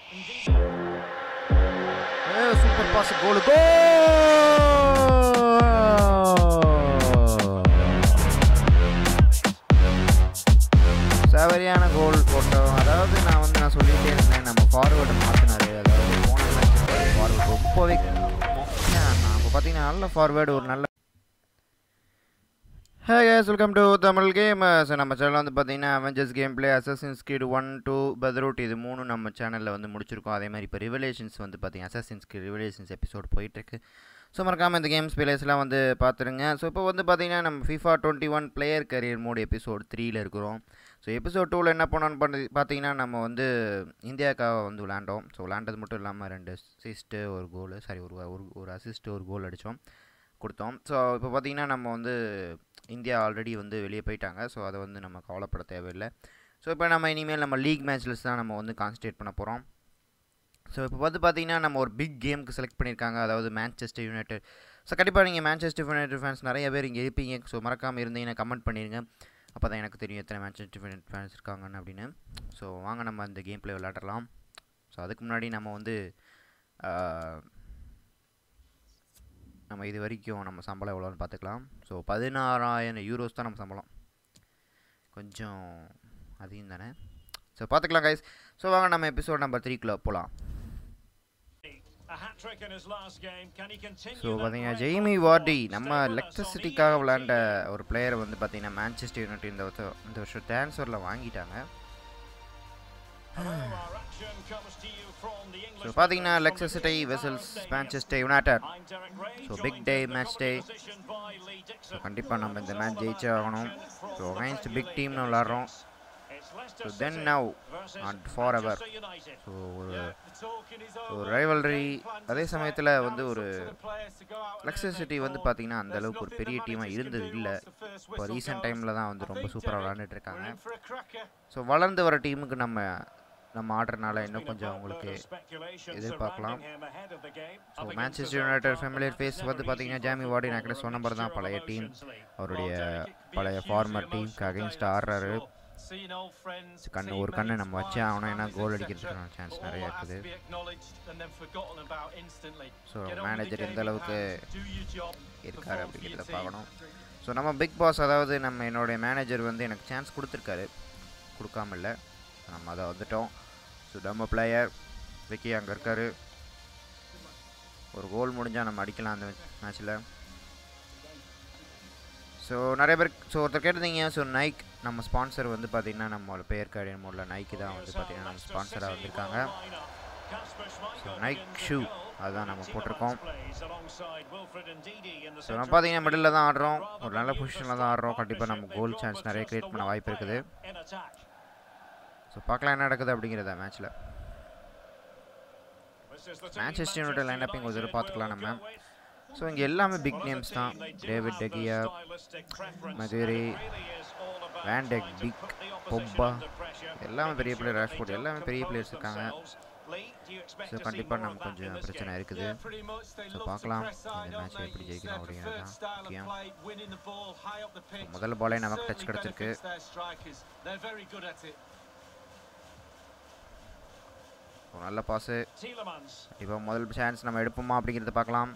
ஏ super pass goal கோ சவரியான goal போட்டோம் அதாவது நான் வந்து நான் சொல்லிகிட்டே இருந்தேன் நம்ம ஃபார்வேர்டை மாற்றினாரு அதாவது போன மேட்ச் ஃபார்வேர்டு ரொம்பவே மொக்கையா இருந்தான். அப்போ பார்த்தீங்கன்னா நல்ல ஃபார்வேர்டு ஒரு நல்ல hey guys welcome to Tamil game so நம்ம சேனல் வந்து பார்த்தீங்கன்னா Avengers game play Assassin's Creed one two பத்ரூட் இது மூணு நம்ம சேனலில் வந்து முடிச்சிருக்கோம் அதே மாதிரி இப்போ ரிவலேஷன்ஸ் வந்து பார்த்தீங்கன்னா அசசின்ஸ் கிட் ரிவலேஷன்ஸ் எபிசோட் போயிட்டுருக்கு ஸோ மறக்காமல் இந்த கேம்ஸ் பிளேஸ்லாம் வந்து பார்த்துருங்க ஸோ இப்போ வந்து பார்த்தீங்கன்னா நம்ம FIFA twenty one player career mode episode த்ரீல இருக்கிறோம் ஸோ எபிசோட் டூவில் என்ன பண்ணோன்னு பண்ணி பார்த்தீங்கன்னா நம்ம வந்து இந்தியாவுக்காக வந்து விளாண்டோம் ஸோ விளாண்டது மட்டும் இல்லாமல் ரெண்டு அசிஸ்ட்டு ஒரு கோல் சாரி ஒரு ஒரு ஒரு அசிஸ்ட்டு ஒரு கோல் அடித்தோம் கொடுத்தோம் ஸோ இப்போ பார்த்தீங்கன்னா நம்ம வந்து இந்தியா ஆல்ரெடி வந்து வெளியே போயிட்டாங்க ஸோ அதை வந்து நம்ம கவலைப்பட தேவையில்லை ஸோ இப்போ நம்ம இனிமேல் நம்ம லீக் மேட்ச்லஸ் தான் நம்ம வந்து கான்சன்ட்ரேட் பண்ண போகிறோம் ஸோ இப்போ வந்து பார்த்தீங்கன்னா நம்ம ஒரு பிக் கேமுக்கு செலக்ட் பண்ணியிருக்காங்க அதாவது மேன்செஸ்டர் யுனைடெட் ஸோ கண்டிப்பாக நீங்கள் மேன்செஸ்டர் யுனைடெட் ஃபேன்ஸ் நிறைய பேர் இங்கே இருப்பீங்க ஸோ மறக்காமல் இருந்தீங்கன்னா கமெண்ட் பண்ணிடுங்க அப்போ தான் எனக்கு தெரியும் எத்தனை மேன்செஸ்டர் யுனைடெட் ஃபேன்ஸ் இருக்காங்கன்னு அப்படின்னு ஸோ வாங்க நம்ம இந்த கேம் ப்ளே விளையாடலாம் ஸோ அதுக்கு முன்னாடி நம்ம வந்து ஆஹ், நம்ம இது வரைக்கும் நம்ம சம்பளம் எவ்வளோன்னு பார்த்துக்கலாம் ஸோ பதினாறாயிரம் யூரோஸ் தான் நம்ம சம்பளம் கொஞ்சம் அதிகம் தானே ஸோ பார்த்துக்கலாம் கைஸ் ஸோ வாங்க நம்ம எபிசோட் நம்பர் த்ரீக்குள்ளே போகலாம் ஸோ பார்த்தீங்கன்னா ஜெய்மி வார்டி நம்ம லெக்டர் சிட்டிக்காக விளையாண்ட ஒரு பிளேயரை வந்து பார்த்தீங்கன்னா மேன்செஸ்டர் யுனைடெட் இந்த வருஷம் இந்த வருஷம் ட்ரான்ஸ்ஃபரில் வாங்கிட்டாங்க ஸோ பார்த்தீங்கன்னா Leicester City versus Manchester United so big day match day so கண்டிப்பாக நம்ம இந்த மேட்ச் ஜெயிச்சே ஆகணும் ஸோ அகைன்ஸ்ட் பிக் டீம்னு விளாட்றோம் so then now and forever so ஒரு ஒரு ரைவல்ரி அதே சமயத்தில் வந்து ஒரு லெக்சர் சிட்டி வந்து பார்த்தீங்கன்னா அந்த அளவுக்கு ஒரு பெரிய டீமாக இருந்தது இல்லை இப்போ ரீசெண்ட் டைமில் தான் வந்து ரொம்ப சூப்பராக விளாண்டுட்டு இருக்காங்க ஸோ வளர்ந்து வர டீமுக்கு நம்ம நம்ம ஆடுறதுனால இன்னும் கொஞ்சம் அவங்களுக்கு எதிர்பார்க்கலாம் so Manchester United familiar face வந்து பார்த்தீங்கன்னா ஜாமி வார்டி நான் கூட சொன்ன மாதிரி தான் பழைய டீம் அவருடைய பழைய ஃபார்மர் டீமுக்கு அகைன்ஸ்ட் ஆடுறாரு கண்ணு ஒரு கண்ணு நம்ம வச்சே ஆகணும் ஏன்னா கோல் அடிக்கிறதுக்கான சான்ஸ் நிறைய இருக்குது ஸோ மேனேஜர் எந்த அளவுக்கு இருக்காரு அப்படிங்கிறத பார்க்கணும் ஸோ நம்ம பிக் பாஸ் அதாவது நம்ம என்னுடைய மேனேஜர் வந்து எனக்கு சான்ஸ் கொடுத்துருக்காரு கொடுக்காம இல்லை நம்ம அதை வந்துட்டோம் ஸோ நம்ம பிளேயர் விக்கி அங்கே இருக்காரு ஒரு கோல் முடிஞ்சால் நம்ம அடிக்கலாம் அந்த மேட்ச்சில் ஸோ நிறைய பேர் ஸோ ஒருத்தர் கேட்டிருந்தீங்க ஸோ நைக் நம்ம ஸ்பான்சர் வந்து பார்த்திங்கன்னா நம்மளோட பெயர் கார்டியன் மோடில் நைக்கு தான் வந்து பார்த்திங்கன்னா நம்ம ஸ்பான்சராக வந்திருக்காங்க ஸோ நைக் ஷூ அதுதான் நம்ம போட்டிருக்கோம் ஸோ நம்ம பார்த்தீங்கன்னா மிடில் தான் ஆடுறோம் ஒரு நல்ல பொசிஷனில் தான் ஆடுறோம் கண்டிப்பாக நம்ம கோல் சான்ஸ் நிறைய க்ரியேட் பண்ண வாய்ப்பு இருக்குது ஸோ பார்க்கலாம் என்ன நடக்குது அப்படிங்கிறத மேட்ச்சில் மேன்செஸ்டர் யுனைடெட் லைன் இங்கே ஒரு தடவை பார்த்துக்கலாம் நம்ம ஸோ இங்கே எல்லாமே பிக் நேம்ஸ் தான் David De Gea Maguire Van de Beek big பொப்பா எல்லாமே பெரிய பிளேயர் ராஷ்போர்ட் எல்லாமே பெரிய பிளேயர்ஸ் இருக்காங்க ஸோ கண்டிப்பாக நம்ம கொஞ்சம் பிரச்சனை இருக்குது ஸோ பார்க்கலாம் இந்த மேட்ச் எப்படி ஜெயிக்கணும் அப்படிங்கிறது தான் முக்கியம் முதல் பாலே நமக்கு டச் கிடச்சிருக்கு ஒரு நல்ல பாஸு இப்போ முதல் சான்ஸ் நம்ம எடுப்போமா அப்படிங்கிறத பார்க்கலாம்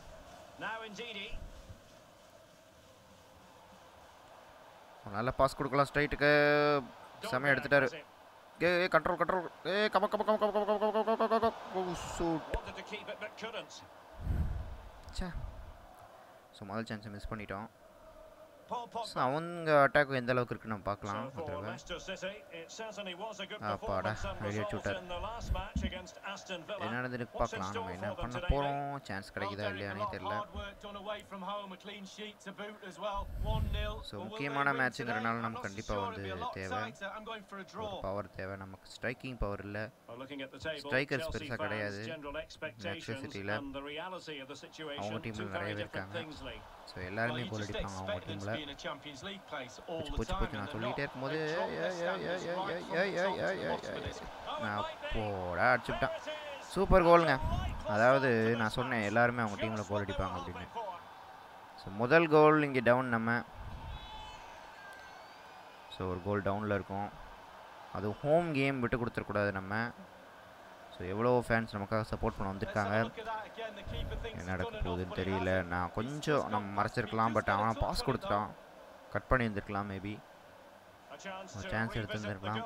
ஒரு நல்ல பாஸ் கொடுக்கலாம் ஸ்ட்ரைட்டுக்கு செமையாக எடுத்துட்டாரு ஏ ஏ கண்ட்ரோல் கண்ட்ரோல் ஏ கம கம கம கம கம கம கம கம கம கம சூட் சே ஸோ முதல் சான்ஸை மிஸ் பண்ணிட்டோம் ஸோ அவங்க அட்டாக் எந்த அளவுக்கு இருக்குன்னு நம்ம பார்க்கலாம் ஒரு தடவை அப்பாடா வெளியே விட்டார் என்ன நடந்துட்டு பார்க்கலாம் நம்ம என்ன பண்ண போகிறோம் சான்ஸ் கிடைக்குதா இல்லையானே தெரியல ஸோ முக்கியமான மேட்ச்சுங்கிறனால நமக்கு கண்டிப்பாக வந்து தேவை ஒரு பவர் தேவை நமக்கு ஸ்ட்ரைக்கிங் பவர் இல்லை ஸ்ட்ரைக்கர்ஸ் பெருசாக கிடையாது Leicester Cityல அவங்க டீமில் நிறைய பேர் இருக்காங்க ஸோ எல்லாருமே கோல் அடிப்பாங்க அவங்க டீமில் போச்சு போச்சு போச்சு நான் சொல்லிகிட்டே இருக்கும்போது நான் போடா அடிச்சுவிட்டேன் சூப்பர் கோலுங்க அதாவது நான் சொன்னேன் எல்லாருமே அவங்க டீமில் கோல் அடிப்பாங்க அப்படின்னு ஸோ முதல் கோல் இங்கே டவுன் நம்ம ஸோ ஒரு கோல் டவுனில் இருக்கும் அது ஹோம் கேம் விட்டு கொடுத்துடக்கூடாது நம்ம ஸோ எவ்வளோ ஃபேன்ஸ் நமக்காக சப்போர்ட் பண்ண வந்திருக்காங்க என்ன நடக்க போகுதுன்னு தெரியல நான் கொஞ்சம் நம்ம மறைச்சிருக்கலாம் பட் அவன் பாஸ் கொடுத்துட்டான் கட் பண்ணி இருந்திருக்கலாம் மேபி ஒரு chance எடுத்திருந்திருக்கலாம்.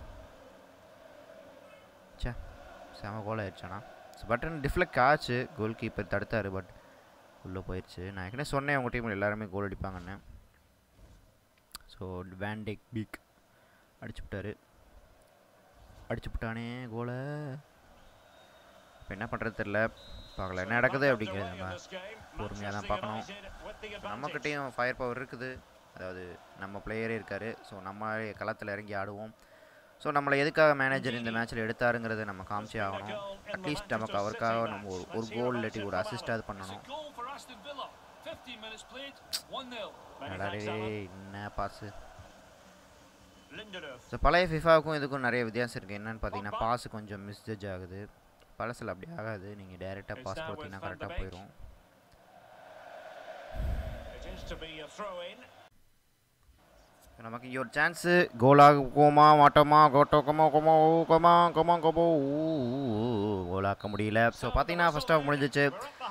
ச்சே செம கோல் ஆயிடுச்சானா ஸோ பட்டன் டிஃப்ளெக்ட் ஆச்சு கோல் கீப்பர் தடுத்தார் பட் உள்ளே போயிடுச்சு நான் ஏற்கனவே சொன்னேன் உங்கள் டீமில் எல்லாருமே கோல் அடிப்பாங்கன்னு ஸோ வேண்டேக் பீக் அடிச்சு விட்டாரு அடிச்சு விட்டானே கோலை இப்போ என்ன பண்ணுறது தெரில பார்க்கல என்ன நடக்குது அப்படிங்கிறது நம்ம பொறுமையாக தான் பார்க்கணும் நம்மக்கிட்டேயும் ஃபயர் பவர் இருக்குது அதாவது நம்ம பிளேயரே இருக்கார் ஸோ நம்ம களத்தில் இறங்கி ஆடுவோம் ஸோ நம்மளை எதுக்காக மேனேஜர் இந்த மேட்ச்சில் எடுத்தாருங்கிறத நம்ம காமிச்சே ஆகணும் அட்லீஸ்ட் நமக்கு அவருக்காக நம்ம ஒரு ஒரு கோல் இல்லாட்டி ஒரு அசிஸ்டாவது பண்ணணும் அடடே என்ன பாஸு ஸோ பழைய ஃபிஃபாவுக்கும் இதுக்கும் நிறைய வித்தியாசம் இருக்குது என்னன்னு பார்த்தீங்கன்னா பாஸ் கொஞ்சம் மிஸ்ஜட்ஜ் ஆகுது பழசில் அப்படி ஆகாது நீங்கள் டேரெக்டாக பாஸ் கொடுத்தீங்கன்னா கரெக்டாக போயிடும் நமக்கு இங்கே ஒரு சான்ஸு கோலாக கோமா மாட்டோமா கோட்டோ கமோ கொமோ கொமா கொமோ கொமோ கோலாக்க முடியல ஸோ பார்த்தீங்கன்னா ஃபஸ்ட் ஹாஃப் முடிஞ்சிச்சு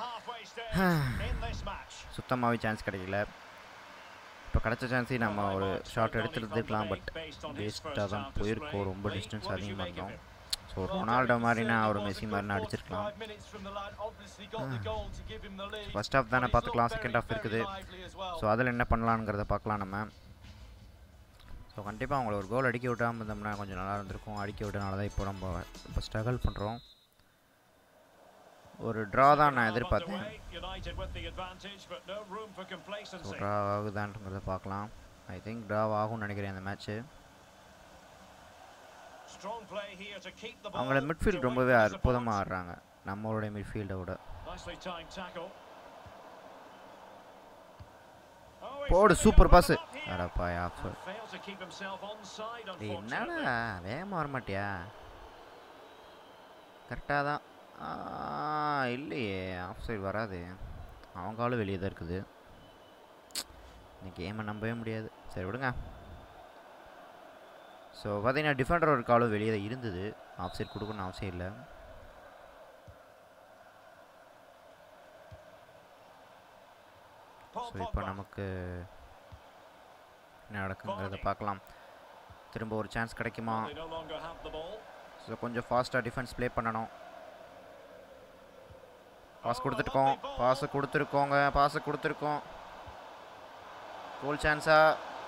சுத்தமாகவே சான்ஸ் கிடைக்கல இப்போ கிடச்ச சான்ஸையும் நம்ம ஒரு ஷார்ட் எடுத்துருந்துருக்கலாம் பட் வேஸ்ட்டாக தான் போயிருக்கோம் ரொம்ப டிஸ்டன்ஸ் அதிகமாக இருந்தோம் ஸோ ரொனால்டோ மாதிரினா ஒரு மெஸ்ஸி மாதிரினா அடிச்சிருக்கலாம் ஃபஸ்ட் ஹாஃப் தானே பார்த்துக்கலாம் செகண்ட் ஹாஃப் இருக்குது ஸோ அதில் என்ன பண்ணலாங்கிறத பார்க்கலாம் நம்ம ஸோ கண்டிப்பாக அவங்கள ஒரு கோல் அடிக்க விட்டாமல் இருந்தோம்னா கொஞ்சம் நல்லா இருந்திருக்கும் அடிக்க விட்டனால தான் இப்போ நம்ம இப்போ ஸ்ட்ரகிள் பண்ணுறோம் ஒரு ட்ரா தான் நான் எதிர்பார்த்தேன் ஸோ ட்ரா ஆகுதான்றதை பார்க்கலாம் ஐ திங்க் ட்ரா ஆகும்னு நினைக்கிறேன் அந்த மேட்ச்சு அவங்களோட மிட்ஃபீல்ட் ரொம்பவே அற்புதமாக ஆடுறாங்க நம்மளுடைய மிட்ஃபீல்டை விட போடு சூப்பர் பாஸ் அடப்பா ஆஃப் என்னடா வேகமாக வர மாட்டியா கரெக்டாக தான் ஆ, இல்லையே ஆஃப் சைடு வராது அவங்க காலும் வெளியே தான் இருக்குது இந்த கேமை நம்பவே முடியாது சரி விடுங்க ஸோ பார்த்தீங்கன்னா டிஃபெண்டர் ஒரு காலும் வெளியே தான் இருந்தது ஆஃப் சைடு கொடுக்கணும்னு அவசியம் இல்லை ஸோ இப்போ நமக்கு என்ன நடக்குங்கிறத பார்க்கலாம் திரும்ப ஒரு சான்ஸ் கிடைக்குமா ஸோ கொஞ்சம் ஃபாஸ்ட்டாக டிஃபென்ஸ் ப்ளே பண்ணணும் பாஸ் கொடுத்துருக்கோம் பாஸை கொடுத்துருக்கோங்க பாஸை கொடுத்துருக்கோம் கோல் சான்ஸா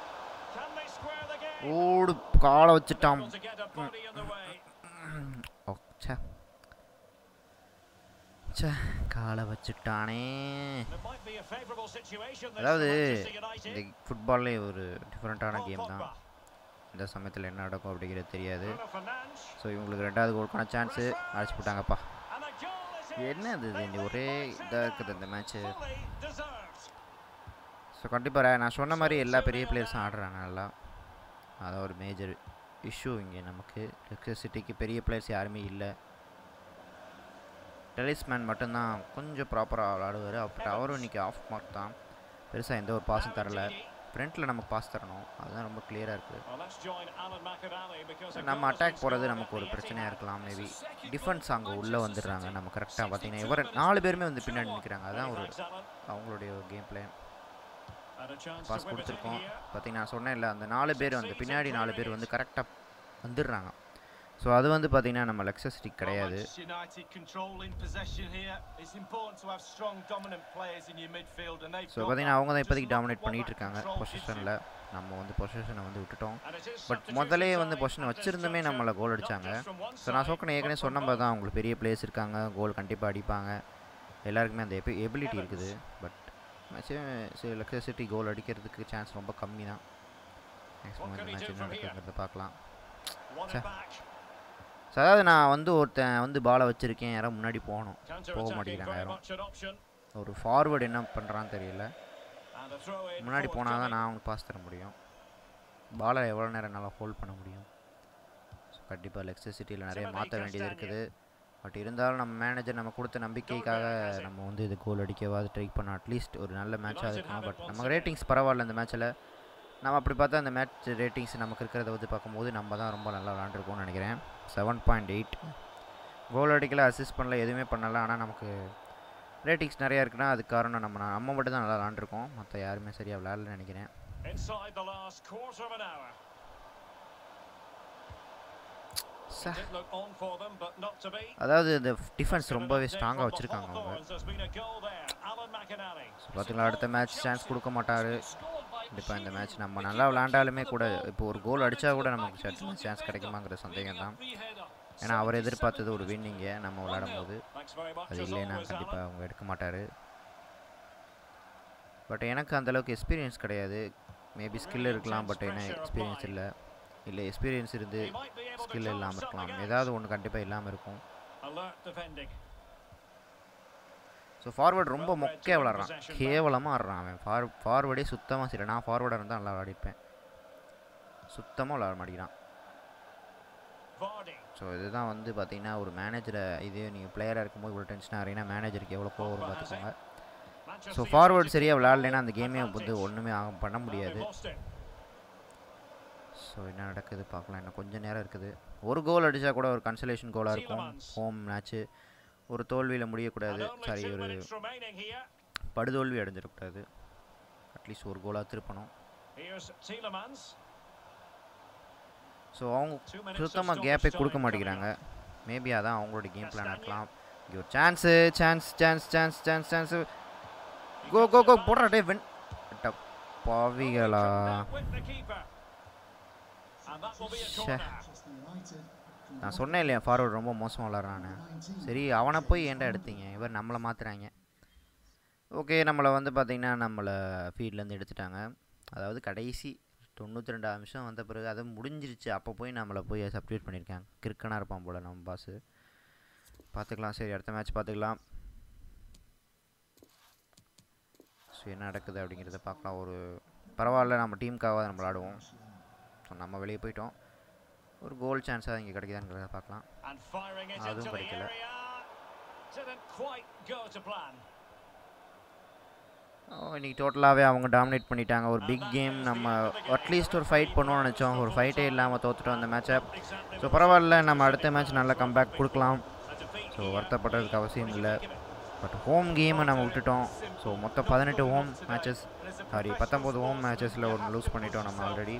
ஓடு காலை வச்சுட்டான் ஓ ச்சே ச்சே காலை வச்சுட்டானே அதாவது இந்த ஃபுட்பால்லே ஒரு டிஃப்ரெண்ட்டான கேம் தான் இந்த சமயத்தில் என்ன நடக்கும் அப்படிங்கிறது தெரியாது ஸோ இவங்களுக்கு ரெண்டாவது கோலுக்கான சான்ஸு அழைச்சி போட்டாங்கப்பா என்னது இது இந்த ஒரே இதாக இருக்குது இந்த மேட்ச்சு ஸோ கண்டிப்பாக நான் சொன்ன மாதிரி எல்லா பெரிய பிளேயர்ஸும் ஆடுறாங்க நல்லா அதான் ஒரு மேஜர் இஷ்யூ இங்கே நமக்கு லெக்ஸர் சிட்டிக்கு பெரிய பிளேயர்ஸ் யாருமே இல்லை டெலிஸ்மேன் மட்டும்தான் கொஞ்சம் ப்ராப்பராக விளாடுவார் பட் அவரும் இன்றைக்கி ஆஃப் மார்க் தான் பெருசாக எந்த ஒரு பாஸும் தரல ஃப்ரண்ட்டில் நமக்கு பாஸ் தரணும் அதுதான் ரொம்ப கிளியராக இருக்குது நம்ம அட்டாக் போகிறது நமக்கு ஒரு பிரச்சனையாக இருக்கலாம் மேபி டிஃபென்ஸ் அங்கே உள்ளே வந்துடுறாங்க நம்ம கரெக்டாக பார்த்தீங்கன்னா இவர் நாலு பேருமே வந்து பின்னாடி நிற்கிறாங்க அதான் ஒரு அவங்களுடைய கேம் பிளான் பாஸ் கொடுத்துருக்கோம் பார்த்தீங்கன்னா நான் சொன்னேன்ல அந்த நாலு பேர் வந்து பின்னாடி நாலு பேர் வந்து கரெக்டாக வந்துடுறாங்க ஸோ அது வந்து பார்த்தீங்கன்னா நம்ம லெக்ஸர் சிட்டி கிடையாது ஸோ பார்த்தீங்கன்னா அவங்க தான் இப்போதைக்கு டாமினேட் பண்ணிகிட்டு இருக்காங்க பொசிஷனில் நம்ம வந்து பொசிஷனை வந்து விட்டுட்டோம் பட் முதலே வந்து பொசிஷன் வச்சுருந்துமே நம்மளை கோல் அடித்தாங்க ஸோ நான் சொக்கனை ஏற்கனவே சொன்ன மாதிரி தான் அவங்களுக்கு பெரிய பிளேஸ் இருக்காங்க கோல் கண்டிப்பாக அடிப்பாங்க எல்லாருக்குமே அந்த எபி எபிலிட்டி இருக்குது but match Leicester City goal அடிக்கிறதுக்கு சான்ஸ் ரொம்ப கம்மி தான் மேக்ஸிமம் இந்த மேட்ச் என்ன நடக்குங்கிறத பார்க்கலாம் ஸோ அதாவது நான் வந்து ஒருத்தன் வந்து பாலை வச்சுருக்கேன் யாரும் முன்னாடி போகணும் போக மாட்டேங்கிறாங்க யாரும் ஒரு ஃபார்வர்டு என்ன பண்ணுறான்னு தெரியல முன்னாடி போனால் தான் நான் அவனுக்கு பாஸ் தர முடியும் பாலை எவ்வளோ நேரம் நல்லா ஹோல்ட் பண்ண முடியும் ஸோ கண்டிப்பாக லெக்ஸர் சிட்டியில் நிறைய மாற்ற வேண்டியது இருக்குது பட் இருந்தாலும் நம்ம மேனேஜர் நம்ம கொடுத்த நம்பிக்கைக்காக நம்ம வந்து இது கோல் அடிக்கவாது ட்ரை பண்ணோம் அட்லீஸ்ட் ஒரு நல்ல மேட்சாக இருக்கணும் பட் நமக்கு ரேட்டிங்ஸ் பரவாயில்ல இந்த மேட்ச்சில் நம்ம அப்படி பார்த்தா அந்த மேட்ச் ரேட்டிங்ஸ் நமக்கு இருக்கிறத வந்து பார்க்கும்போது நம்ம தான் ரொம்ப நல்லா விளாண்டுருக்கோம்னு நினைக்கிறேன் செவன் பாயிண்ட் எயிட் கோல் அடிக்கல அசிஸ்ட் பண்ணல எதுவுமே பண்ணல ஆனால் நமக்கு ரேட்டிங்ஸ் நிறையா இருக்குன்னா அதுக்கு காரணம் நம்ம நம்ம மட்டும் தான் நல்லா விளாண்டுருக்கோம் மற்ற யாருமே சரியாக விளையாடலன்னு நினைக்கிறேன் Inside the last quarter of an hour. ச Did look on for them, but not to be. அதாவது இந்த டிஃபென்ஸ் Given ரொம்பவே update ஸ்ட்ராங்காக from the வச்சுருக்காங்க அவங்க Hawthorns, there's been a goal there. Alan McInally. பார்த்தீங்களா அடுத்த மேட்ச் சான்ஸ் கொடுக்க மாட்டார் கண்டிப்பாக இந்த மேட்ச் நம்ம நல்லா விளாண்டாலுமே கூட இப்போ ஒரு கோல் அடித்தா கூட நமக்கு சட்டு சான்ஸ் கிடைக்குமாங்கிற சந்தேகம் தான் ஏன்னா அவர் எதிர்பார்த்தது ஒரு வின்னிங்க நம்ம விளையாடும் போது Thanks very much அது as இல்லைன்னா always, கண்டிப்பாக Alan. அவங்க எடுக்க மாட்டார் பட் எனக்கு அந்தளவுக்கு எக்ஸ்பீரியன்ஸ் கிடையாது மேபி ஸ்கில் இருக்கலாம் பட் என்ன எக்ஸ்பீரியன்ஸ் இல்லை இல்லை எக்ஸ்பீரியன்ஸ் இருந்து He might be able to skill collapse இல்லாமல் up இருக்கலாம் again. ஏதாவது ஒன்று கண்டிப்பாக இல்லாமல் இருக்கும் Alert defending. ஸோ ஃபார்வர்ட் ரொம்ப மொக்கையாக விளாட்றான் கேவலமாக ஆடுறான் அவன் ஃபார் ஃபார்வர்டே சுத்தமாக சரி நான் ஃபார்வர்டாக இருந்தால் நல்லா விளாடிருப்பேன் சுத்தமாக விளாட மாட்டேங்கிறான் Vardy. ஸோ இதுதான் வந்து பார்த்தீங்கன்னா ஒரு மேனேஜரை இது நீங்கள் பிளேயராக இருக்கும்போது இவ்வளோ டென்ஷனாக இருந்தீங்கன்னா மேனேஜருக்கு எவ்வளோ கோவம் வரும் பார்த்துக்கோங்க Manchester ஸோ United ஃபார்வர்ட் சரியாக விளாட்லைன்னா அந்த with கேமே வந்து advantage. ஒன்றுமே ஆக பண்ண Now முடியாது they've lost it. ஸோ என்ன நடக்குது பார்க்கலாம் இன்னும் கொஞ்சம் நேரம் இருக்குது ஒரு கோல் அடித்தா கூட ஒரு கன்சலேஷன் கோலாக இருக்கும் Tielemans. ஹோம் மேட்ச்சு ஒரு தோல்வியில் And முடியக்கூடாது only சாரி two ஒரு minutes remaining here. படுதோல்வி அடைஞ்சிடக்கூடாது அட்லீஸ்ட் ஒரு கோலாக திருப்பணும் Here's Tielemans. ஸோ அவங்க Two minutes of சுத்தமாக stoppage கேப்பே time கொடுக்க coming மாட்டேங்கிறாங்க up. மேபி அதான் அவங்களோட கேம் பிளான் Castagna. இருக்கலாம் இங்கே ஒரு chance chance chance chance chance chance He go cuts go it go back. போடுறா டே வென் பாவிகளா That with the keeper. And that will be a Shit. corner. நான் சொன்னேன் இல்லையா ஃபார்வர்ட் ரொம்ப மோசமாக விளாட்றான்னு சரி அவனை போய் ஏன்டா எடுத்தீங்க இவர் நம்மளை மாற்றுறாங்க ஓகே நம்மளை வந்து பார்த்திங்கன்னா நம்மளை ஃபீல்ட்லேருந்து எடுத்துட்டாங்க அதாவது கடைசி தொண்ணூற்றி ரெண்டாவது நிமிஷம் வந்த பிறகு அது முடிஞ்சிருச்சு அப்போ போய் நம்மளை போய் சப்ஸ்டியூட் பண்ணியிருக்காங்க கிறுக்கனாக இருப்பான் போல் நம்ம பாஸு பார்த்துக்கலாம் சரி அடுத்த மேட்ச் பார்த்துக்கலாம் ஸோ என்ன நடக்குது அப்படிங்கிறத பார்க்கலாம் ஒரு பரவாயில்ல நம்ம டீமுக்காக நம்ம விளாடுவோம் ஸோ நம்ம வெளியே போயிட்டோம் ஒரு கோல் சான்ஸாக இங்கே கிடைக்குதாங்கிறத பார்க்கலாம் And firing it அதுவும் into the கிடைக்கல. area. Didn't quite go to plan. ஓ, இன்னைக்கு டோட்டலாகவே அவங்க டாமினேட் பண்ணிட்டாங்க ஒரு பிக் கேம் நம்ம அட்லீஸ்ட் ஒரு ஃபைட் பண்ணுவோம்னு நினச்சோம் ஒரு ஃபைட்டே இல்லாமல் தோத்துட்டோம் அந்த மேட்சை Exactly ஸோ பரவாயில்ல நம்ம அடுத்த மேட்ச் நல்ல கம்பேக் கொடுக்கலாம் a defeat ஸோ here. வருத்தப்படுறதுக்கு அவசியம் இல்லை பட் ஹோம் கேமை நம்ம விட்டுட்டோம் ஸோ மொத்தம் பதினெட்டு ஹோம் மேட்சஸ் சாரி பத்தொம்போது ஹோம் மேட்சஸில் ஒரு லூஸ் பண்ணிட்டோம் நம்ம ஆல்ரெடி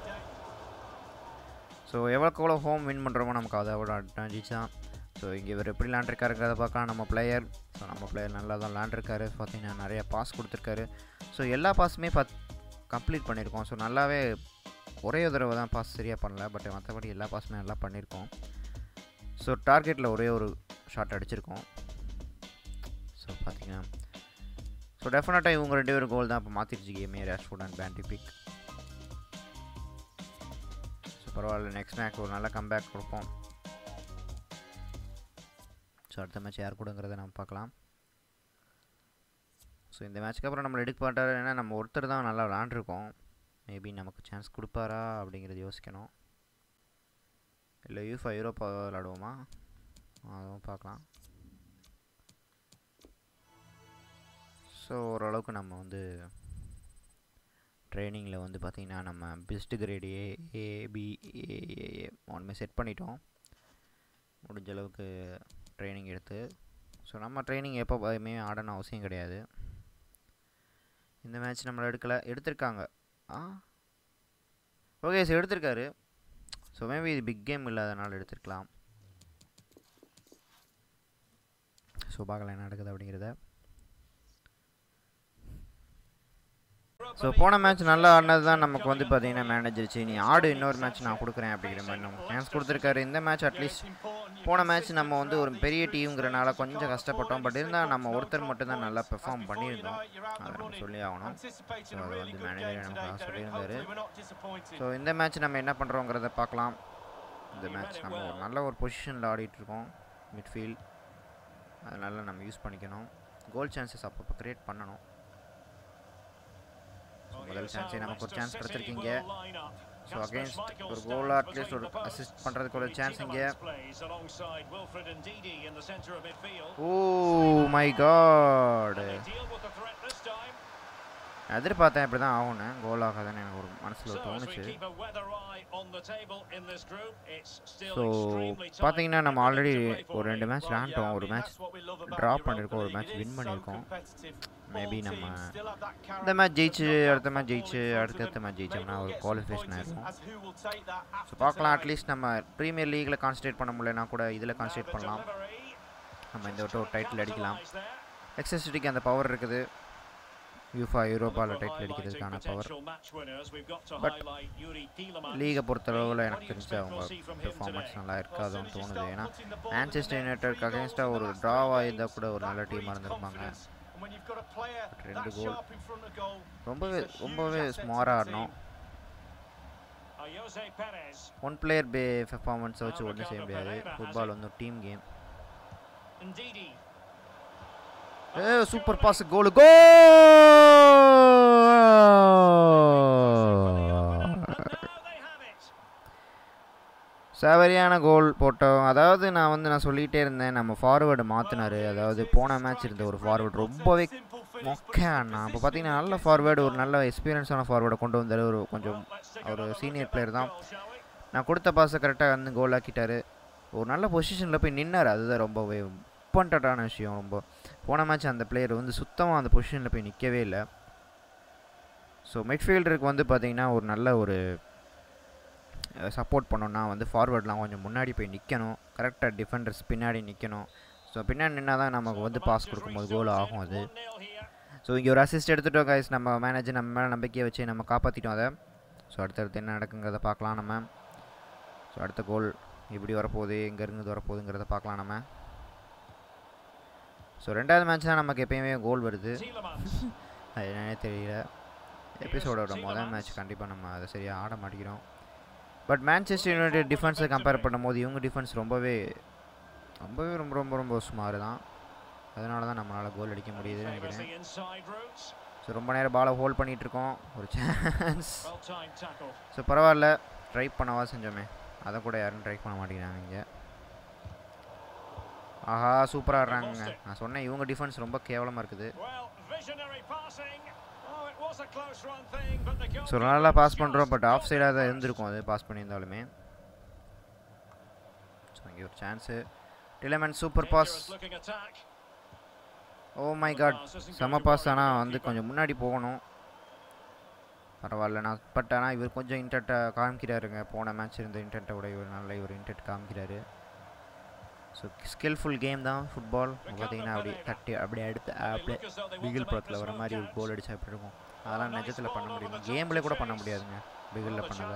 ஸோ எவ்வளோக்கு எவ்வளோ ஹோம் வின் பண்ணுறோமோ நமக்கு அதை விட அட்வான்டேஜ் தான் ஸோ இங்கே இவர் எப்படி விளாண்டுருக்காருங்கிறத பார்க்கலாம் நம்ம பிளேயர் ஸோ நம்ம பிளேயர் நல்லா தான் விளாண்டுருக்காரு பார்த்தீங்கன்னா நிறைய பாஸ் கொடுத்துருக்காரு ஸோ எல்லா பாஸுமே பத் கம்ப்ளீட் பண்ணியிருக்கோம் ஸோ நல்லாவே ஒரே ஒரு தடவை தான் பாஸ் சரியாக பண்ணல பட் மற்றபடி எல்லா பாஸுமே நல்லா பண்ணியிருக்கோம் ஸோ டார்கெட்டில் ஒரே ஒரு ஷாட் அடிச்சிருக்கோம் ஸோ பார்த்தீங்கன்னா ஸோ டெஃபினட்டாக இவங்க ரெண்டு பேரும் கோல் தான் இப்போ மாற்றிருச்சு கேமே ரேஷ்ஃபுட் அண்ட் பேண்டிபிக் ஸோ பரவாயில்ல நெக்ஸ்ட் மேட்ச் ஒரு நல்ல கம்பேக் கொடுப்போம் ஸோ அடுத்த மேட்ச் யார் கூடங்கிறத நம்ம பார்க்கலாம் ஸோ இந்த மேட்ச்க்கு அப்புறம் நம்மளை எடுக்க மாட்டாரு ஏன்னா நம்ம ஒருத்தர் தான் நல்லா விளாண்டுருக்கோம் மேபி நமக்கு சான்ஸ் கொடுப்பாரா அப்படிங்கிறது யோசிக்கணும் இல்லை யூஃபா யூரோப்பா விளாடுவோமா அதுவும் பார்க்கலாம் ஸோ ஓரளவுக்கு நம்ம வந்து ட்ரைனிங்கில் வந்து பார்த்திங்கன்னா நம்ம best grade A AB AA ஒன்றுமே செட் பண்ணிட்டோம் முடிஞ்ச அளவுக்கு ட்ரைனிங் எடுத்து ஸோ நம்ம ட்ரைனிங் எப்போ எப்போயுமே ஆடணும் அவசியம் கிடையாது இந்த மேட்ச் நம்மளை எடுக்கலை எடுத்திருக்காங்க ஆ ஓகே சார் எடுத்திருக்காரு ஸோ மேபி இது பிக் கேம் இல்லாதனால எடுத்திருக்கலாம் ஸோ பார்க்கலாம் என்ன நடக்குது அப்படிங்கிறத ஸோ போன மேட்ச் நல்லா ஆடினது தான் நமக்கு வந்து பார்த்தீங்கன்னா மேனேஜர் நீ ஆடு இன்னொரு மேட்ச் நான் கொடுக்குறேன் அப்படிங்கிற மாதிரி நம்ம சான்ஸ் கொடுத்துருக்காரு இந்த மேட்ச் அட்லீஸ்ட் போன மேட்ச் நம்ம வந்து ஒரு பெரிய டீம்ங்கிறனால கொஞ்சம் கஷ்டப்பட்டோம் பட் இருந்தால் நம்ம ஒருத்தர் மட்டும் தான் நல்லா பெர்ஃபார்ம் பண்ணியிருந்தோம் அதை நம்ம சொல்லி ஆகணும் ஸோ அதை வந்து மேனேஜர் நமக்கு சொல்லியிருந்தாரு ஸோ இந்த மேட்ச் நம்ம என்ன பண்ணுறோங்கிறத பார்க்கலாம் இந்த மேட்ச் நம்ம ஒரு நல்ல ஒரு பொசிஷனில் ஆடிட்டுருக்கோம் மிட்ஃபீல்ட் அதனால் நம்ம யூஸ் பண்ணிக்கணும் கோல் சான்சஸ் அப்பப்போ க்ரியேட் பண்ணணும் ஸோ முதல் சான்ஸே நமக்கு ஒரு சான்ஸ் கிடச்சிருக்கீங்க ஸோ அகேன்ஸ்ட் ஒரு கோல் அட்லீஸ்ட் ஒரு அசிஸ்ட் பண்ணுறதுக்கு ஒரு சான்ஸ் இங்கே ஓ மை காட் எதிர்பார்த்தேன் இப்படி தான் ஆகும்னு கோல் ஆகாதுன்னு எனக்கு ஒரு மனசில் So as we தோணுச்சு keep a weather eye on the table in this group, it's still so extremely tight. பார்த்தீங்கன்னா நம்ம already Everything to play for, ஒரு ரெண்டு mate. மேட்ச் விளாண்டோம் ஒரு மேட்ச் ட்ரா பண்ணியிருக்கோம் ஒரு மேட்ச் வின் பண்ணியிருக்கோம் மேபி நம்ம இந்த மேட்ச் ஜெயிச்சு அடுத்த மேட்ச் ஜெயிச்சு அடுத்த மேட்ச் ஜெயிச்சோம்னா ஒரு குவாலிஃபிகேஷன் ஆயிருக்கும் ஸோ பார்க்கலாம் அட்லீஸ்ட் நம்ம ப்ரீமியர் லீக்கில் கான்சன்ட்ரேட் பண்ண முடியலனா கூட இதில் கான்சன்ட்ரேட் பண்ணலாம் நம்ம இந்த வட்டம் ஒரு டைட்டில் அடிக்கலாம் எக்ஸசிட்டிக்கு அந்த பவர் இருக்குது யூஃபா யூரோப்பாவில் டைட்டில் அடிக்கிறதுக்கான பவர் But லீகை பொறுத்தளவில் எனக்கு தெரிஞ்ச அவங்க பெர்ஃபார்மன்ஸ் நல்லா இருக்காதுன்னு தோணுது ஏன்னா மான்செஸ்டர் யுனைடெட் அகேன்ஸ்டாக ஒரு ட்ராவாக இருந்தால் கூட ஒரு நல்ல டீமாக இருந்திருப்பாங்க ரெண்டு கோல் ரொம்பவே ரொம்பவே ஸ்மாராக ஆடணும் ஒன் பிளேயர் பே பெர்ஃபார்மன்ஸை வச்சு ஒன்றும் செய்ய முடியாது ஃபுட்பால் வந்து team game a super pass goal கோ சவரியான கோல் போட்டோம் அதாவது நான் வந்து நான் சொல்லிகிட்டே இருந்தேன் நம்ம ஃபார்வேர்டு மாற்றினாரு அதாவது போன மேட்ச் இருந்த ஒரு ஃபார்வேர்டு ரொம்பவே மொக்க அண்ணா இப்போ பார்த்தீங்கன்னா நல்ல ஃபார்வேர்டு ஒரு நல்ல எக்ஸ்பீரியன்ஸான ஃபார்வேர்டை கொண்டு வந்தார் ஒரு கொஞ்சம் ஒரு சீனியர் பிளேயர் தான் நான் கொடுத்த பாஸை கரெக்டாக வந்து கோல் ஆக்கிட்டாரு ஒரு நல்ல பொசிஷனில் போய் நின்னார் அதுதான் ரொம்பவே இம்பார்ட்டண்ட்டான விஷயம் ரொம்ப போன மேட்ச் அந்த பிளேயர் வந்து சுத்தமாக அந்த பொசிஷனில் போய் நிற்கவே இல்லை ஸோ மிட்ஃபீல்டருக்கு வந்து பார்த்திங்கன்னா ஒரு நல்ல ஒரு சப்போர்ட் பண்ணோன்னா வந்து ஃபார்வேர்ட்லாம் கொஞ்சம் முன்னாடி போய் நிற்கணும் கரெக்டாக டிஃபெண்டர்ஸ் பின்னாடி நிற்கணும் ஸோ பின்னாடி நின்னால் தான் நமக்கு வந்து பாஸ் கொடுக்கும்போது கோல் ஆகும் அது ஸோ இங்கே ஒரு அசிஸ்ட் எடுத்துட்டோம் கைஸ் நம்ம மேனேஜர் நம்ம மேலே நம்பிக்கையை வச்சு நம்ம காப்பாற்றிட்டோம் அதை ஸோ அடுத்தடுத்து என்ன நடக்குங்கிறத பார்க்கலாம் நம்ம ஸோ அடுத்த கோல் எப்படி வரப்போகுது எங்கே இருந்து வரப்போகுதுங்கிறத பார்க்கலாம் நம்ம ஸோ ரெண்டாவது மேட்ச் தான் நமக்கு எப்பயுமே கோல் வருது அது என்னன்னே தெரியல எபிசோடோட முதல் மேட்ச் கண்டிப்பாக நம்ம அதை சரியாக ஆட மாட்டேங்கிறோம் பட் மேன்செஸ்டர் யுனைடெட் டிஃபென்ஸை கம்பேர் பண்ணும்போது இவங்க டிஃபென்ஸ் ரொம்பவே ரொம்பவே ரொம்ப ரொம்ப ரொம்ப சுமார் தான் அதனால தான் நம்மளால் கோல் அடிக்க முடியுதுன்னு நினைக்கிறேன் ஸோ ரொம்ப நேரம் பாலை ஹோல்ட் பண்ணிகிட்டு இருக்கோம் ஒரு சான்ஸ் ஸோ பரவாயில்ல ட்ரை பண்ணவா செஞ்சோமே அதை கூட யாரும் ட்ரை பண்ண மாட்டேங்கிறாங்க இங்கே ஆஹா சூப்பராக ஆடுறாங்க நான் சொன்னேன் இவங்க டிஃபென்ஸ் ரொம்ப கேவலமாக இருக்குது ஸோ நல்லா பாஸ் பண்ணுறோம் பட் ஆஃப் சைடாக தான் இருந்திருக்கும் அது பாஸ் பண்ணியிருந்தாலுமே ஸோ இங்கே ஒரு chance Tielemans super pass oh my God செம பாஸ் ஆனால் வந்து கொஞ்சம் முன்னாடி போகணும் பரவாயில்ல நான் பட் ஆனால் இவர் கொஞ்சம் இன்டென்ட்டை காமிக்கிறாருங்க போன மேட்ச் இருந்த இன்டென்ட்டை விட இவர் நல்ல இவர் இன்டென்ட் காமிக்கிறாரு ஸோ ஸ்கில்ஃபுல் கேம் தான் ஃபுட்பால் பார்த்தீங்கன்னா அப்படி தட்டி அப்படியே எடுத்து அப்படியே பிகில் படத்தில் வர மாதிரி ஒரு கோல் அடிச்சா எப்படி இருக்கும் அதெல்லாம் நிஜத்தில் பண்ண முடியும் கேமில் கூட பண்ண முடியாதுங்க பிகிலில் பண்ணதை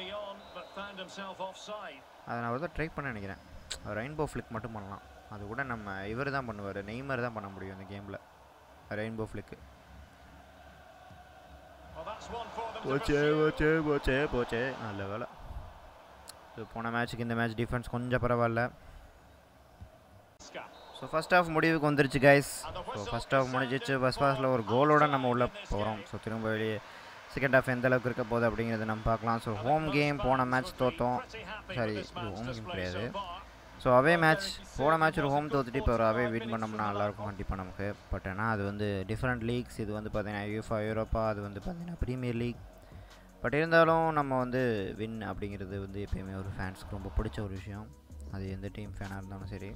அதை நான் தான் ட்ரை பண்ண நினைக்கிறேன் ரெயின்போ ஃப்ளிக் மட்டும் பண்ணலாம் அது கூட நம்ம இவர் தான் பண்ணுவார் நெய்மர் தான் பண்ண முடியும் இந்த கேமில் ரெயின்போ ஃப்ளிக்கு போச்சே போச்சே போச்சே போச்சே நல்ல வேலை ஸோ போன மேட்ச்சுக்கு இந்த மேட்ச் டிஃபென்ஸ் கொஞ்சம் பரவாயில்ல ஸோ ஃபஸ்ட் ஹாஃப் முடிவுக்கு வந்துருச்சு கைஸ் ஸோ ஃபஸ்ட் ஹாஃப் முடிஞ்சிச்சு ஃபஸ்ட் ஹாஃபில் ஒரு கோலோட நம்ம உள்ளே போகிறோம் ஸோ திரும்ப வெளியே செகண்ட் ஹாஃப் எந்த அளவுக்கு இருக்க போகுது அப்படிங்கிறத நம்ம பார்க்கலாம் ஸோ ஹோம் கேம் போன மேட்ச் தோற்றோம் சாரி இது ஹோம் கேம் கிடையாது ஸோ அவே மேட்ச் போன மேட்ச் ஒரு ஹோம் தோத்துட்டு இப்போ ஒரு அவே வின் பண்ணோம்னா நல்லாயிருக்கும் கண்டிப்பாக நமக்கு பட் ஆனால் அது வந்து டிஃப்ரெண்ட் லீக்ஸ் இது வந்து பார்த்தீங்கன்னா யூஃபா யூரோப்பா அது வந்து பார்த்தீங்கன்னா ப்ரீமியர் லீக் பட் இருந்தாலும் நம்ம வந்து வின் அப்படிங்கிறது வந்து எப்பயுமே ஒரு ஃபேன்ஸ்க்கு ரொம்ப பிடிச்ச ஒரு விஷயம் அது எந்த டீம் ஃபேனாக இருந்தாலும் சரி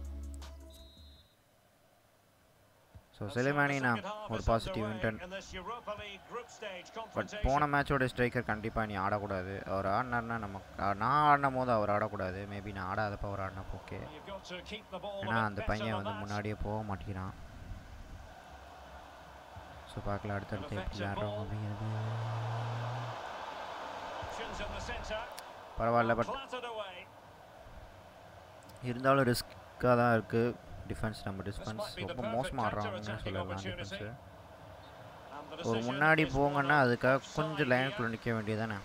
ஸோ செலிமானி நான் ஒரு பாசிட்டிவ் இன்டென்ட் பட் போன மேட்சோட ஸ்ட்ரைக்கர் கண்டிப்பாக நீ ஆடக்கூடாது அவர் ஆடினார்னா நம்ம நான் ஆடின போது அவர் ஆடக்கூடாது மேபி நான் ஆடாதப்போ அவர் ஆடினா ஓகே ஏன்னா அந்த பையன் வந்து முன்னாடியே போக மாட்டேங்கிறான் ஸோ பார்க்கல அடுத்தடுத்து எப்படி ஆடுறோம் அப்படிங்கிறது பரவாயில்ல பட் இருந்தாலும் ரிஸ்க்காக தான் இருக்குது டிஃபென்ஸ் நம்ம டிஃபென்ஸ் ரொம்ப மோசமாக ஆடுறாங்கன்னு சொல்லலாம் டிஃபென்ஸு ஒரு முன்னாடி போங்கன்னா அதுக்காக கொஞ்சம் லைனுக்குள்ளே நிற்க வேண்டியதானே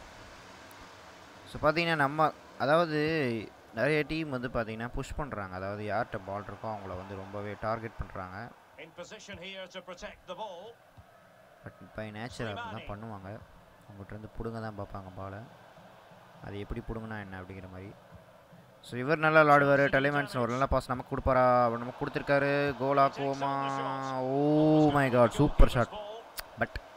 ஸோ பார்த்தீங்கன்னா நம்ம அதாவது நிறைய டீம் வந்து பார்த்தீங்கன்னா புஷ் பண்ணுறாங்க அதாவது யார்கிட்ட பால் இருக்கோ அவங்கள வந்து ரொம்பவே டார்கெட் பண்ணுறாங்க பட் பை நேச்சர் அப்படி தான் பண்ணுவாங்க அவங்ககிட்ட இருந்து பிடுங்க தான் பார்ப்பாங்க பாலை அது எப்படி பிடுங்கினா என்ன அப்படிங்கிற மாதிரி ஸோ இவர் நல்லா விளாடுவார் டெலிமெண்ட்ஸ் ஒரு நல்ல பாஸ் நமக்கு கொடுப்பாரா நமக்கு கொடுத்துருக்காரு கோல் ஆக்குவோமா oh my God super shot but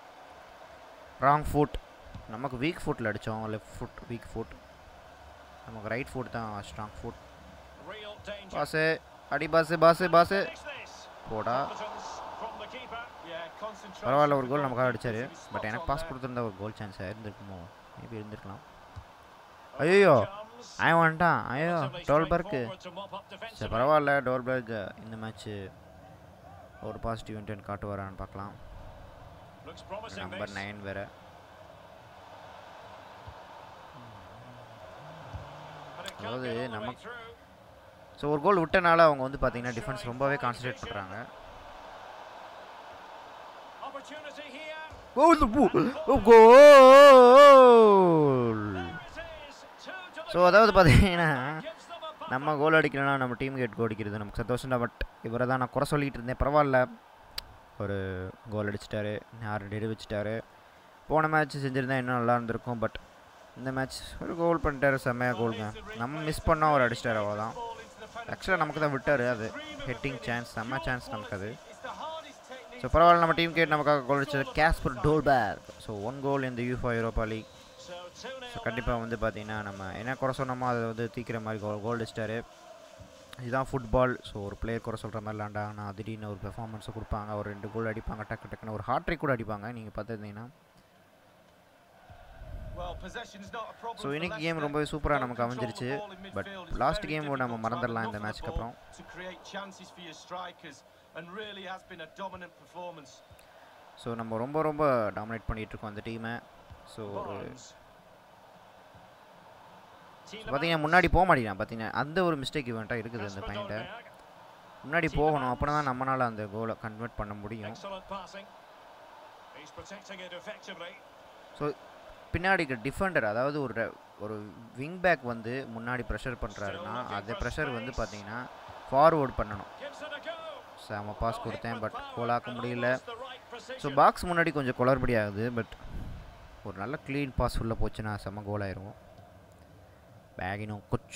wrong foot நமக்கு வீக் ஃபுட்டில் அடித்தோம் லெஃப்ட் ஃபுட் வீக் ஃபுட் நமக்கு ரைட் ஃபுட் தான் strong foot Real danger. Pass அடி pass pass pass Finish this. போடா Competence from the keeper. Yeah, concentration. பரவாயில்ல ஒரு கோல் நமக்காக is அடிச்சாரு spot பட் எனக்கு on பாஸ் there. கொடுத்துருந்தா ஒரு கோல் சான்ஸ் இருந்திருக்குமோ மேபி இருந்திருக்கலாம் Over ஐயோ it comes. அவன் வந்துட்டான் ஐயோ Relatively டோல்பர்க்கு straightforward to mop up சரி defensively. பரவாயில்ல டோல்பர்க் இந்த மேட்ச்சு ஒரு பாசிட்டிவ் இன்டென்ட் காட்டுவாரான்னு பார்க்கலாம் Looks promising number this. Nine வேறு But it can't அதாவது get all the way நமக்கு- through. ஸோ ஒரு கோல் விட்டனால அவங்க வந்து பார்த்தீங்கன்னா டிஃபென்ஸ் ரொம்பவே கான்சன்ட்ரேட் பண்ணுறாங்க Opportunity here. Goal There it is. Two to the so அதாவது பார்த்தீங்கன்னா gives them a buffer. நம்ம கோல் அடிக்கலனா நம்ம டீம் கேட் கோல் அடிக்கிறது நமக்கு சந்தோஷம் தான் பட் இவரை தான் நான் குறை சொல்லிட்டு இருந்தேன் பரவாயில்ல ஒரு கோல் அடிச்சிட்டாரு யார் டெரி வச்சிட்டாரு போன மேட்ச் செஞ்சுருந்தா இன்னும் நல்லா இருந்திருக்கும் பட் இந்த மேட்ச் ஒரு கோல் பண்ணிட்டாரு செம்மையாக கோலுங்க நம்ம மிஸ் பண்ணோம் அவர் அடிச்சிட்டாரு அவ்வளோதான் Ball into the penalty ஆக்சுவலாக நமக்கு தான் விட்டார் அது Three minutes heading finished. Chance செம்ம சான்ஸ் நமக்கு அது It's the hardest technique so பரவாயில்ல நம்ம டீம் கேட் நமக்காக கோல் அடிச்சது Kasper Dolberg so one goal இந்த UEFA Europa league So 2-0 so கண்டிப்பாக வந்து பார்த்தீங்கன்னா நம்ம என்ன குறை சொன்னோமோ அதை வந்து தீக்கிற மாதிரி கோல் கோல் அடிச்சிட்டாரு இதுதான் ஃபுட்பால் ஸோ ஒரு பிளேயர் குறை சொல்கிற மாதிரி விளாண்டாங்கன்னா திடீர்னு ஒரு பெர்ஃபார்மன்ஸை கொடுப்பாங்க ஒரு ரெண்டு கோல் அடிப்பாங்க டக்கு டக்குன்னு ஒரு ஹார்ட் ட்ரிக் கூட அடிப்பாங்க நீங்கள் பார்த்துருந்தீங்கன்னா Well, possession's not a problem so for இன்னைக்கு Leicester. கேம் ரொம்பவே சூப்பராக Don't நமக்கு control the அமைஞ்சிருச்சு ball in but midfield. It's last very game நம்ம difficult to have மறந்துடலாம் இந்த enough of the மேட்ச்க்கு ball அப்புறம் to create chances for your strikers and really has been a dominant performance. So நம்ம ரொம்ப ரொம்ப dominate பண்ணிகிட்டு இருக்கோம் அந்த டீமை ஸோ ஒரு Barnes. பார்த்தீங்கன்னா முன்னாடி போக மாட்டேங்கிறான் பார்த்தீங்கன்னா அந்த ஒரு மிஸ்டேக் இவன்ட்டாக இருக்குது அந்த Kasper பையன்ட்ட Dolberg. முன்னாடி போகணும் அப்படின்னா தான் நம்மளால் அந்த கோலை கன்வெர்ட் பண்ண முடியும் Excellent passing. He's protecting it effectively. So பின்னாடி டிஃபெண்டர் அதாவது ஒரு re- ஒரு விங் பேக் வந்து முன்னாடி ப்ரெஷர் பண்ணுறாருன்னா அந்த ப்ரெஷர் வந்து பார்த்தீங்கன்னா ஃபார்வர்ட் பண்ணணும் Gives it a go. செம பாஸ் Well hit கொடுத்தேன் with பட் power, கோலாக்க but முடியல almost the right so precision. Box முன்னாடி கொஞ்சம் குளறுபடி ஆகுது பட் ஒரு நல்ல க்ளீன் பாஸ் உள்ளே போச்சுன்னா செம கோல் ஆயிரும் பேகினோ குச்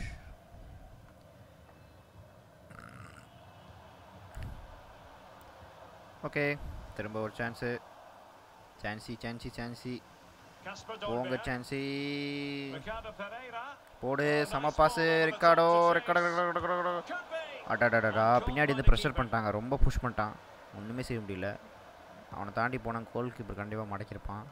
ஓகே திரும்ப ஒரு சான்ஸு சான்சி சான்சி சான்சி Kasper போங்க Dolberg. சான்சி Ricardo Pereira. போடு செம pass Ricardo Ricardo Could be. அடடடடா பின்னாடி இருந்து ப்ரெஷர் பண்ணிட்டாங்க ரொம்ப புஷ் பண்ணிட்டான் ஒன்றுமே செய்ய முடியல அவனை தாண்டி போனால் கோல் கீப்பர் கண்டிப்பாக மடக்கியிருப்பான்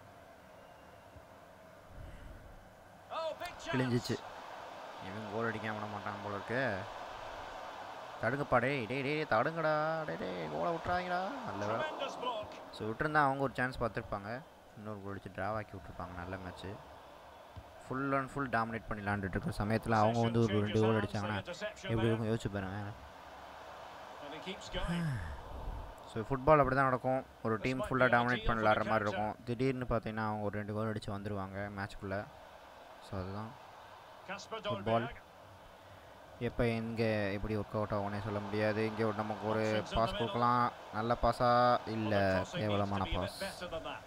Oh, big chance. கிழிஞ்சிச்சு இவன் கோல் அடிக்காம விட மாட்டான் போல இருக்கு தடுங்கப்பா டேய் டேய் டேய் தடுங்கடா டேய் டேய் கோலை விட்றாங்கடா நல்ல வேலை Tremendous block. ஸோ விட்டுருந்தா அவங்க ஒரு சான்ஸ் பார்த்துருப்பாங்க இன்னொரு கோல் அடிச்சு ட்ராவ் ஆக்கி விட்ருப்பாங்க நல்ல match full and full dominate பண்ணி விளாண்டுட்டு இருக்கிற சமயத்தில் அவங்க வந்து ஒரு ரெண்டு கோல் அடிச்சாங்கன்னா எப்படி இருக்கும் யோசிச்சு பாருங்க And he keeps going. So football அப்படி தான் நடக்கும் ஒரு டீம் ஃபுல்லாக டாமினேட் பண்ணி விளாட்ற மாதிரி இருக்கும் திடீர்னு பார்த்தீங்கன்னா அவங்க ஒரு ரெண்டு கோல் அடித்து வந்துடுவாங்க மேட்ச்க்குள்ளே ஸோ அதுதான் Kasper Football. Dolberg. எப்போ எங்கே எப்படி ஒர்க் அவுட் ஆகும்னே சொல்ல முடியாது இங்கே ஒரு நமக்கு ஒரு பாஸ் கொடுக்கலாம் நல்ல பாஸா இல்லை Well, the crossing needs to கேவலமான be a bit pass better than that.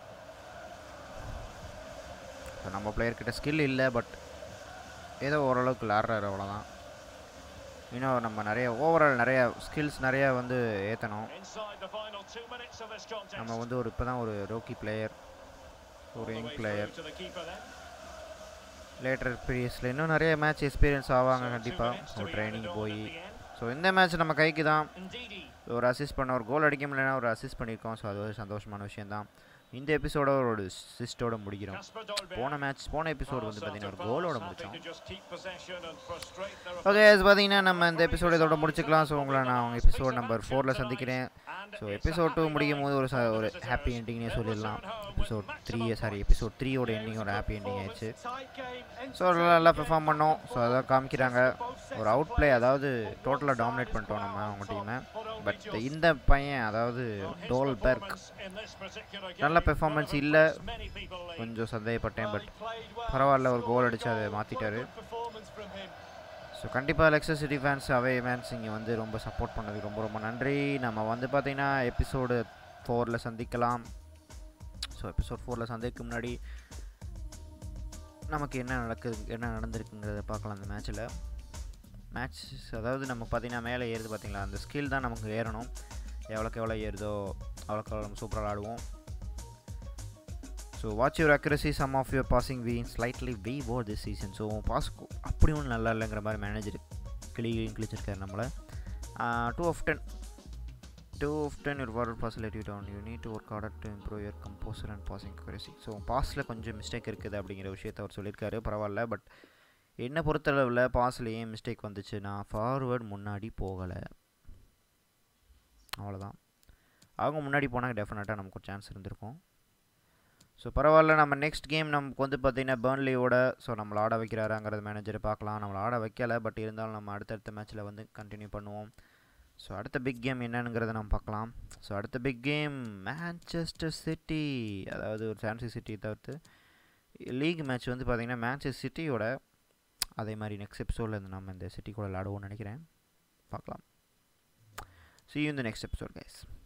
So நம்ம பிளேயர்கிட்ட ஸ்கில் இல்லை பட் ஏதோ ஓரளவுக்கு விளாட்றாரு அவ்வளோதான் இன்னும் நம்ம நிறைய ஓவரால் நிறைய ஸ்கில்ஸ் நிறைய வந்து ஏற்றணும் Inside the final two minutes of this contest. நம்ம வந்து ஒரு இப்போ தான் ஒரு ரோக்கி பிளேயர் All ஒரு the young way player through to the keeper then. Later பீரியட்ஸில் இன்னும் நிறைய மேட்ச் எக்ஸ்பீரியன்ஸ் ஆவாங்க So two கண்டிப்பாக minutes to ஒரு be ட்ரைனிங் added on போய் at the end. ஸோ இந்த மேட்ச் நம்ம கைக்கு தான் Ndidi. ஒரு அசிஸ்ட் பண்ண ஒரு கோல் அடிக்க முடியலனா ஒரு அசிஸ்ட் பண்ணியிருக்கோம் ஸோ அது ஒரு சந்தோஷமான விஷயம்தான் இந்த எபிசோட ஒரு சிஸ்டோட முடிக்கிறோம் Kasper Dolberg. போன மேட்ச் போன எபிசோடு வந்து Pass பார்த்தீங்கன்னா after ஒரு கோலோட pass, happy முடித்தோம் to just keep possession and frustrate their okay அது பார்த்தீங்கன்னா நம்ம இந்த எபிசோட இதோட முடிச்சுக்கலாம் ஸோ உங்களை நான் அவங்க எபிசோட் நம்பர் ஃபோரில் சந்திக்கிறேன் And so it's a episode two happy முடிக்கும் போது ஒரு ச- night for ஒரு the ஹாப்பி visitors. எண்டிங்னே Edwards சொல்லிடலாம் at home with episode three maximum sorry points. Episode த்ரீயோட எண்டிங் ஒரு ஹாப்பி எண்டிங் ஆயிடுச்சு ஸோ நல்லா பெர்ஃபார்ம் பண்ணோம் ஸோ அதான் காமிக்கிறாங்க ஒரு அவுட் ப்ளே அதாவது டோட்டலாக டாமினேட் பண்ணிட்டோம் நம்ம அவங்க டீமை பட் இந்த பையன் அதாவது டோல் பெர்க் நல்ல பெர்ஃபார்மன்ஸ் இல்லை கொஞ்சம் சந்தேகப்பட்டேன் பட் பரவாயில்ல ஒரு கோல் அடிச்சு அதை மாற்றிட்டாரு ஸோ கண்டிப்பாக Leicester city fans away fans இங்கே வந்து ரொம்ப சப்போர்ட் பண்ணதுக்கு ரொம்ப ரொம்ப நன்றி நம்ம வந்து பார்த்தீங்கன்னா எபிசோடு ஃபோரில் சந்திக்கலாம் ஸோ எபிசோட் ஃபோரில் சந்திக்க முன்னாடி நமக்கு என்ன நடக்குது என்ன நடந்திருக்குங்கிறத பார்க்கலாம் அந்த மேட்ச்சில் மேட்ச் அதாவது நம்ம பார்த்தீங்கன்னா மேலே ஏறுது பார்த்தீங்களா அந்த ஸ்கில் தான் நமக்கு ஏறணும் எவ்வளோக்கு எவ்வளோ ஏறுதோ அவ்வளோக்கு எவ்வளோ நம்ம சூப்பராக ஆடுவோம் so watch your accuracy some of your passing we slightly we or this season so pass அப்படி ஒன்றும் நல்லா இல்லைங்கிற மாதிரி மேனேஜர் கிளி கிழிச்சிருக்காரு நம்மளை two of ten two of ten your forward pass let you down you need to work order to improve your composure and passing accuracy so பாஸில் கொஞ்சம் மிஸ்டேக் இருக்குது அப்படிங்கிற விஷயத்த அவர் சொல்லியிருக்காரு பரவாயில்ல பட் என்னை பொறுத்தளவில் பாஸில் ஏன் மிஸ்டேக் வந்துச்சு நான் ஃபார்வேர்ட் முன்னாடி போகலை அவ்வளோதான் அவங்க முன்னாடி போனால் டெஃபினட்டாக நமக்கு ஒரு சான்ஸ் இருந்திருக்கும் ஸோ பரவாயில்ல நம்ம நெக்ஸ்ட் கேம் நமக்கு வந்து பார்த்திங்கன்னா பேர்ன்லியோட ஸோ நம்மளை ஆட வைக்கிறாராங்கிறது மேனேஜரை பார்க்கலாம் நம்மளை ஆட வைக்கலை பட் இருந்தாலும் நம்ம அடுத்தடுத்த மேட்ச்சில் வந்து கண்டினியூ பண்ணுவோம் ஸோ அடுத்த பிக் கேம் என்னங்கிறத நம்ம பார்க்கலாம் ஸோ அடுத்த பிக் கேம் மேன்செஸ்டர் சிட்டி அதாவது ஒரு சான்சி சிட்டி தவிர்த்து லீக் மேட்ச் வந்து பார்த்திங்கன்னா மேன்செஸ்டர் சிட்டியோட அதே மாதிரி நெக்ஸ்ட் எபிசோடில் இருந்து நம்ம இந்த சிட்டி கூட விளாடுவோம்னு நினைக்கிறேன் பார்க்கலாம் சி யூ இந்த நெக்ஸ்ட் எபிசோட் கைஸ்